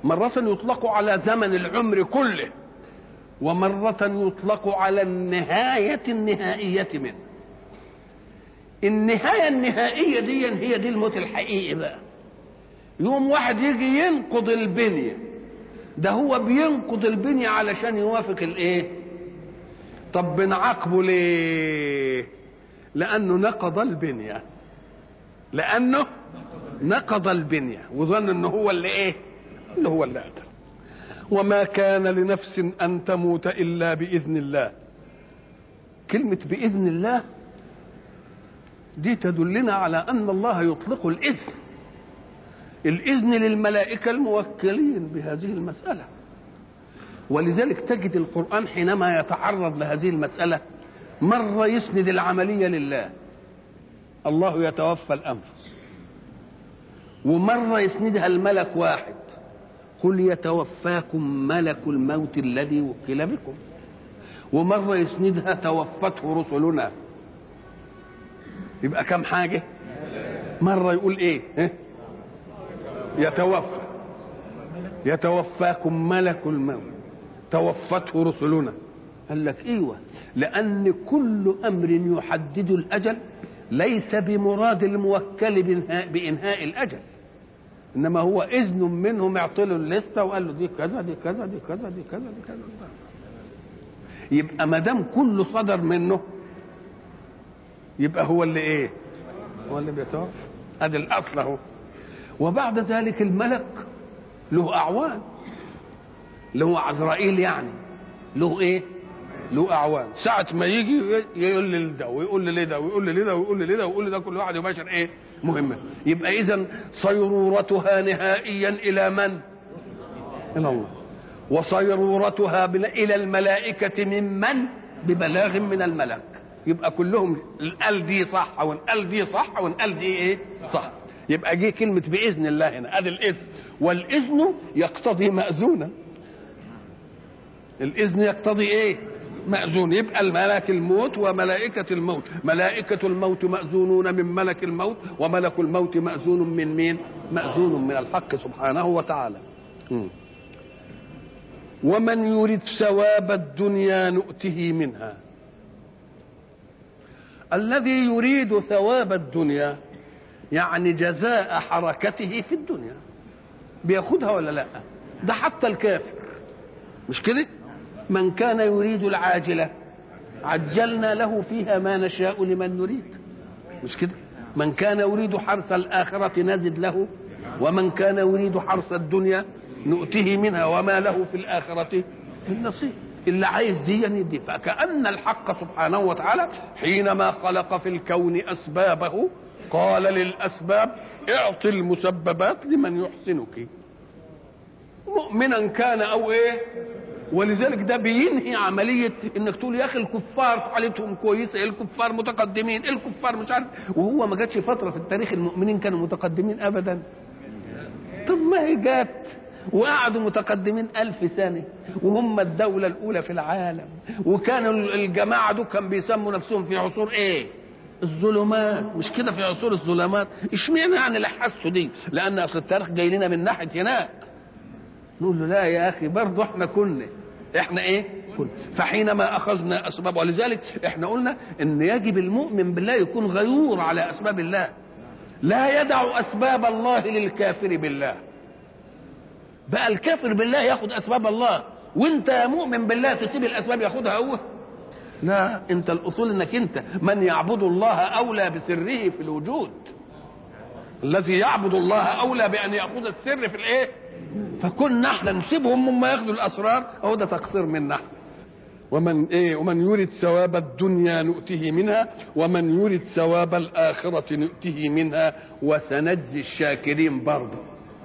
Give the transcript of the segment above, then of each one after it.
مرة يطلق على زمن العمر كله ومرة يطلق على النهاية النهائية منه النهاية النهائية دي هي دي الموت الحقيقي بقى يوم واحد يجي ينقض البنية ده هو بينقض البنية علشان يوافق الايه طب بنعاقبه ليه لانه نقض البنية لانه نقض البنية وظن انه هو اللي ايه اللي هو اللي قتل وما كان لنفس ان تموت الا باذن الله كلمة باذن الله دي تدلنا على ان الله يطلق الاذن الاذن للملائكه الموكلين بهذه المساله ولذلك تجد القران حينما يتعرض لهذه المساله مره يسند العمليه لله الله يتوفى الانفس ومره يسندها الملك واحد قل يتوفاكم ملك الموت الذي وكل بكم ومره يسندها توفته رسلنا يبقى كم حاجه مره يقول ايه ها؟ يتوفى يتوفاكم ملك الموت توفته رسلنا قال لك ايوه لان كل امر يحدد الاجل ليس بمراد الموكل بإنهاء, بانهاء الاجل انما هو اذن منهم يعطي له الليسته وقال له دي كذا دي كذا دي كذا دي كذا دي كذا يبقى ما دام كله صدر منه يبقى هو اللي ايه هو اللي بيتوفى ادي الاصل اهو وبعد ذلك الملك له اعوان له عزرائيل يعني له ايه له اعوان ساعة ما يجي يقول لي ده ويقول لي ده ويقول لي ده ويقول لي ده ويقول لي ده كل واحد يباشر ايه مهمة يبقى اذا صيرورتها نهائيا الى من الى الله وصيرورتها الى الملائكة ممن ببلاغ من الملك يبقى كلهم القال دي صح والقال دي صح والقال دي ايه صح يبقى جه كلمة بإذن الله هنا ادي الإذن والإذن يقتضي مأذونا الإذن يقتضي إيه؟ مأذون يبقى الملك الموت وملائكة الموت ملائكة الموت مأذونون من ملك الموت وملك الموت مأذون من مين؟ مأذون من الحق سبحانه وتعالى م. ومن يريد ثواب الدنيا نؤته منها الذي يريد ثواب الدنيا يعني جزاء حركته في الدنيا بياخدها ولا لا ده حتى الكافر مش كده من كان يريد العاجلة عجلنا له فيها ما نشاء لمن نريد مش كده من كان يريد حرث الآخرة نزد له ومن كان يريد حرث الدنيا نؤته منها وما له في الآخرة من نصيب اللي عايز دي يدي فكأن الحق سبحانه وتعالى حينما خلق في الكون أسبابه قال للأسباب اعطي المسببات لمن يحسنك مؤمنا كان أو إيه ولذلك ده بينهي عملية انك تقول يا اخي الكفار حالتهم كويسة الكفار متقدمين الكفار مش عارف وهو ما جاتش فترة في التاريخ المؤمنين كانوا متقدمين ابدا طب ما هي جات وقعدوا متقدمين ألف سنة وهم الدولة الأولى في العالم وكانوا الجماعة دول كان بيسموا نفسهم في عصور إيه؟ الظلمات مش كده في عصور الظلمات اشمعنى يعني اللي حسوا دي لأن أصل التاريخ جاي لنا من ناحية هناك نقول له لا يا أخي برضه احنا كنا احنا ايه كنا فحينما أخذنا أسباب ولذلك احنا قلنا إن يجب المؤمن بالله يكون غيور على أسباب الله لا يدع أسباب الله للكافر بالله بقى الكافر بالله ياخد اسباب الله وانت يا مؤمن بالله تسيب الاسباب ياخدها هو لا انت الاصول انك انت من يعبد الله اولى بسره في الوجود الذي يعبد الله اولى بان ياخذ السر في الايه فكنا احنا نسيبهم هم ياخذوا الاسرار اهو ده تقصير منا احنا ومن ايه ومن يريد ثواب الدنيا نؤته منها ومن يريد ثواب الاخره نؤته منها وسنجزي الشاكرين برضه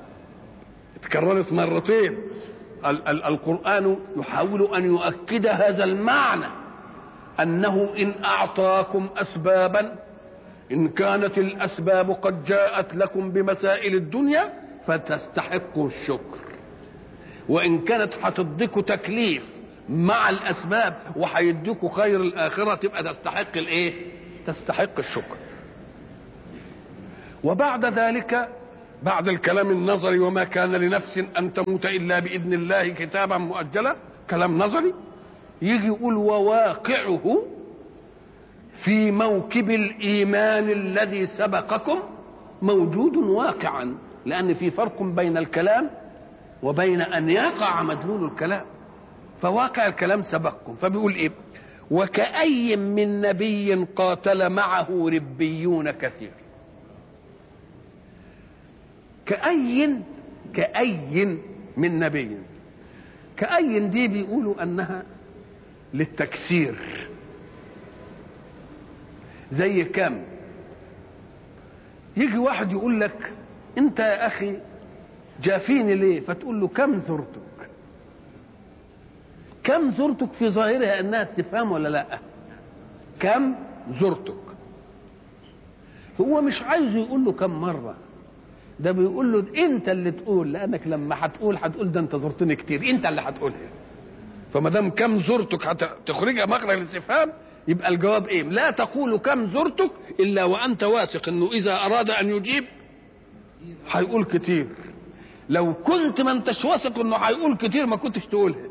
تكررت مرتين ال- ال- القرآن يحاول أن يؤكد هذا المعنى أنه إن أعطاكم أسبابا إن كانت الأسباب قد جاءت لكم بمسائل الدنيا فتستحقوا الشكر وإن كانت هتديكوا تكليف مع الأسباب وهيديكوا خير الآخرة تبقى تستحق الإيه؟ تستحق الشكر وبعد ذلك بعد الكلام النظري وما كان لنفس ان تموت الا باذن الله كتابا مؤجلا كلام نظري يجي يقول وواقعه في موكب الايمان الذي سبقكم موجود واقعا لان في فرق بين الكلام وبين ان يقع مدلول الكلام فواقع الكلام سبقكم فبيقول ايه وكأي من نبي قاتل معه ربيون كثير كأي كأي من نبي كأي دي بيقولوا أنها للتكسير زي كم يجي واحد يقول لك انت يا اخي جافيني ليه فتقول له كم زرتك كم زرتك في ظاهرها انها استفهام ولا لا كم زرتك هو مش عايز يقول له كم مره ده بيقول له انت اللي تقول لانك لما هتقول هتقول ده انت زرتني كتير انت اللي هتقولها فما دام كم زرتك هتخرجها مخرج الاستفهام يبقى الجواب ايه لا تقول كم زرتك الا وانت واثق انه اذا اراد ان يجيب هيقول كتير لو كنت ما انتش واثق انه هيقول كتير ما كنتش تقولها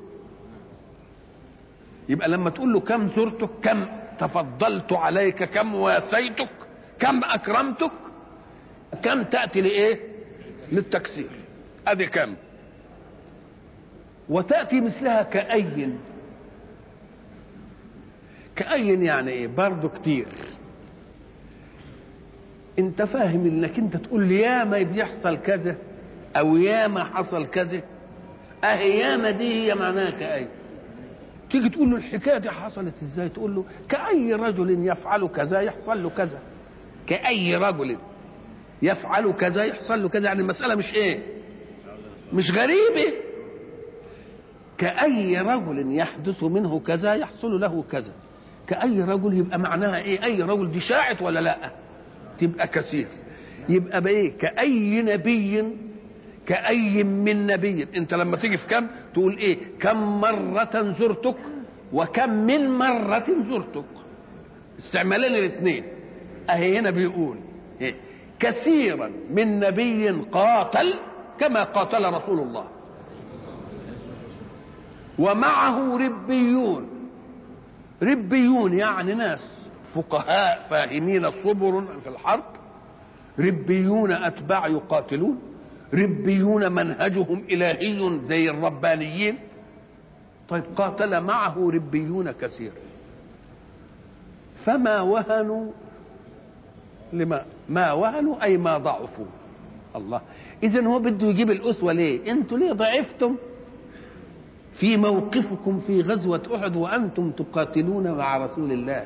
يبقى لما تقول له كم زرتك كم تفضلت عليك كم واسيتك كم اكرمتك كم تاتي لايه للتكسير ادي كم وتاتي مثلها كأي كأي يعني ايه برضه كتير انت فاهم انك انت تقول لي ياما بيحصل كذا او ياما حصل كذا اهي ياما دي هي معناها كأي تيجي تقول له الحكايه دي حصلت ازاي تقول له كأي رجل يفعل كذا يحصل له كذا كأي رجل يفعل كذا يحصل له كذا يعني المسألة مش ايه مش غريبة كأي رجل يحدث منه كذا يحصل له كذا كأي رجل يبقى معناها ايه اي رجل دي شاعت ولا لا تبقى كثير يبقى بايه كأي نبي كأي من نبي انت لما تيجي في كم تقول ايه كم مرة زرتك وكم من مرة زرتك استعمالين الاثنين اهي هنا بيقول إيه؟ كثيرا من نبي قاتل كما قاتل رسول الله ومعه ربيون ربيون يعني ناس فقهاء فاهمين صبر في الحرب ربيون اتباع يقاتلون ربيون منهجهم الهي زي الربانيين طيب قاتل معه ربيون كثير فما وهنوا لما ما وهنوا اي ما ضعفوا الله اذا هو بده يجيب الاسوه ليه انتوا ليه ضعفتم في موقفكم في غزوه احد وانتم تقاتلون مع رسول الله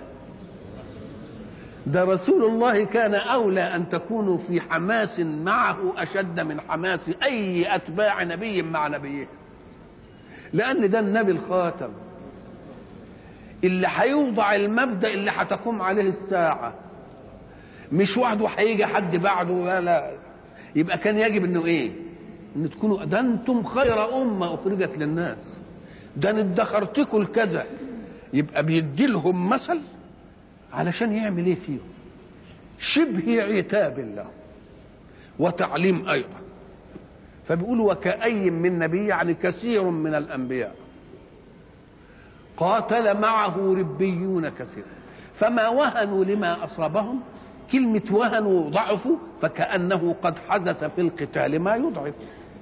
ده رسول الله كان اولى ان تكونوا في حماس معه اشد من حماس اي اتباع نبي مع نبيه لان ده النبي الخاتم اللي هيوضع المبدا اللي هتقوم عليه الساعه مش وحده هيجي حد بعده ولا يبقى كان يجب انه ايه ان تكونوا ده انتم خير امه اخرجت للناس ده انا ادخرتكم الكذا يبقى بيدي لهم مثل علشان يعمل ايه فيهم شبه عتاب له وتعليم ايضا فبيقول وكأي من نبي يعني كثير من الانبياء قاتل معه ربيون كثير فما وهنوا لما اصابهم كلمة وهنوا وضعفوا فكأنه قد حدث في القتال ما يضعف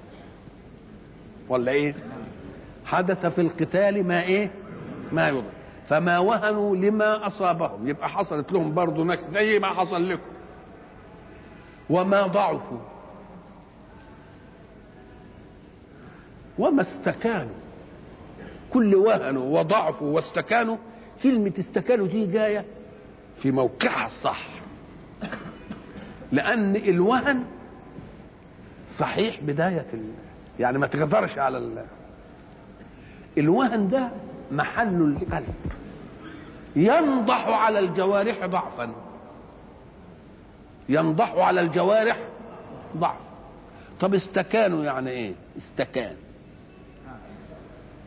ولا ايه حدث في القتال ما ايه ما يضعف فما وهنوا لما اصابهم يبقى حصلت لهم برضه نكس زي ما حصل لكم وما ضعفوا وما استكانوا كل وهنوا وضعفوا واستكانوا كلمة استكانوا دي جاية في موقعها الصح لأن الوهن صحيح بداية ال... يعني ما تقدرش على ال... الوهن ده محل القلب ينضح على الجوارح ضعفا ينضح على الجوارح ضعف طب استكانوا يعني ايه استكان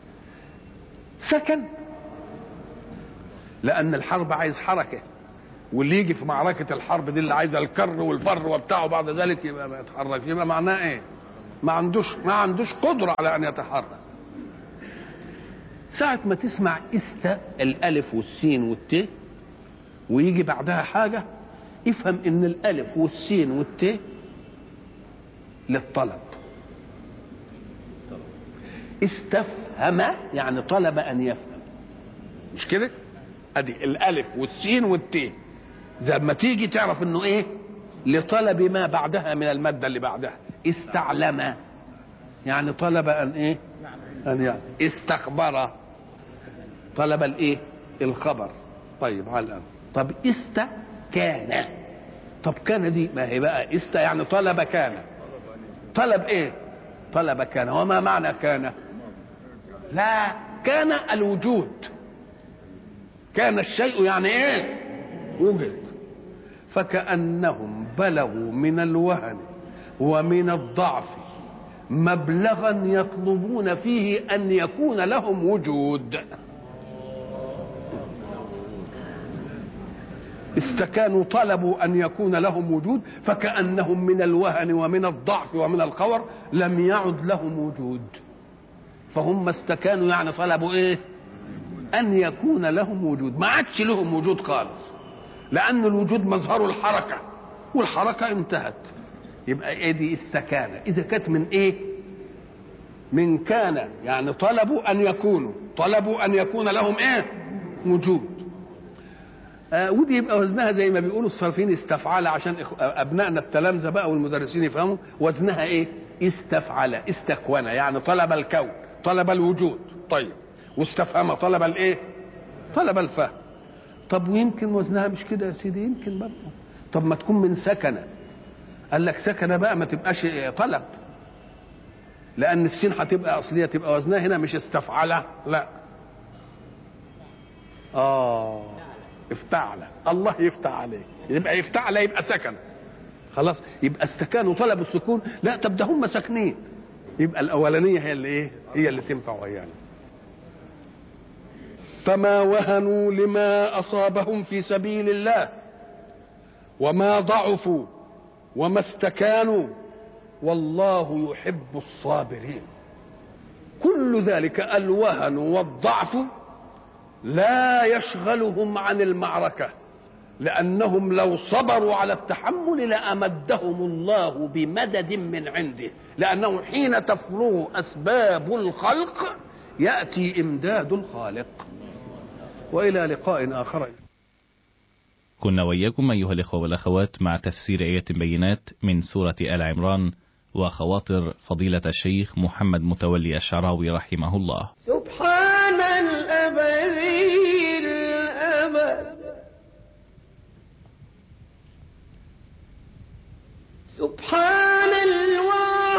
سكن لان الحرب عايز حركه واللي يجي في معركه الحرب دي اللي عايزه الكر والفر وبتاع بعد ذلك يبقى ما يتحركش يبقى معناه ايه؟ ما عندوش ما عندوش قدره على ان يتحرك ساعة ما تسمع است الألف والسين والت ويجي بعدها حاجة افهم إن الألف والسين والت للطلب استفهم يعني طلب أن يفهم مش كده؟ أدي الألف والسين والت زي ما تيجي تعرف إنه إيه؟ لطلب ما بعدها من المادة اللي بعدها استعلم يعني طلب أن إيه؟ أن يعني استخبر طلب الايه الخبر طيب على الأمر طب است كان طب كان دي ما هي بقى است يعني طلب كان طلب ايه طلب كان وما معنى كان لا كان الوجود كان الشيء يعني ايه وجد فكأنهم بلغوا من الوهن ومن الضعف مبلغا يطلبون فيه ان يكون لهم وجود استكانوا طلبوا ان يكون لهم وجود فكانهم من الوهن ومن الضعف ومن الخور لم يعد لهم وجود فهم استكانوا يعني طلبوا ايه ان يكون لهم وجود ما عادش لهم وجود خالص لان الوجود مظهر الحركه والحركه انتهت يبقى ايه دي استكانه اذا كانت من ايه من كان يعني طلبوا ان يكونوا طلبوا ان يكون لهم ايه وجود آه ودي يبقى وزنها زي ما بيقولوا الصارفين استفعل عشان ابنائنا التلامذه بقى والمدرسين يفهموا وزنها ايه استفعل استكون يعني طلب الكون طلب الوجود طيب واستفهم طلب الايه طلب الفهم طب ويمكن وزنها مش كده يا سيدي يمكن برضه طب ما تكون من سكنه قال لك سكنه بقى ما تبقاش طلب لان السين هتبقى اصليه تبقى وزنها هنا مش استفعل لا اه افتعل الله يفتح عليه يبقى يفتعل يبقى سكن خلاص يبقى استكانوا طلب السكون لا طب ده هم ساكنين يبقى الاولانيه هي اللي ايه هي اللي تنفع ويانا فما وهنوا لما اصابهم في سبيل الله وما ضعفوا وما استكانوا والله يحب الصابرين كل ذلك الوهن والضعف لا يشغلهم عن المعركة لأنهم لو صبروا على التحمل لأمدهم الله بمدد من عنده لأنه حين تفرغ أسباب الخلق يأتي إمداد الخالق وإلى لقاء آخر كنا وإياكم أيها الإخوة والأخوات مع تفسير آية بينات من سورة آل عمران وخواطر فضيلة الشيخ محمد متولي الشعراوي رحمه الله سبحان الأبدي الأبد سبحان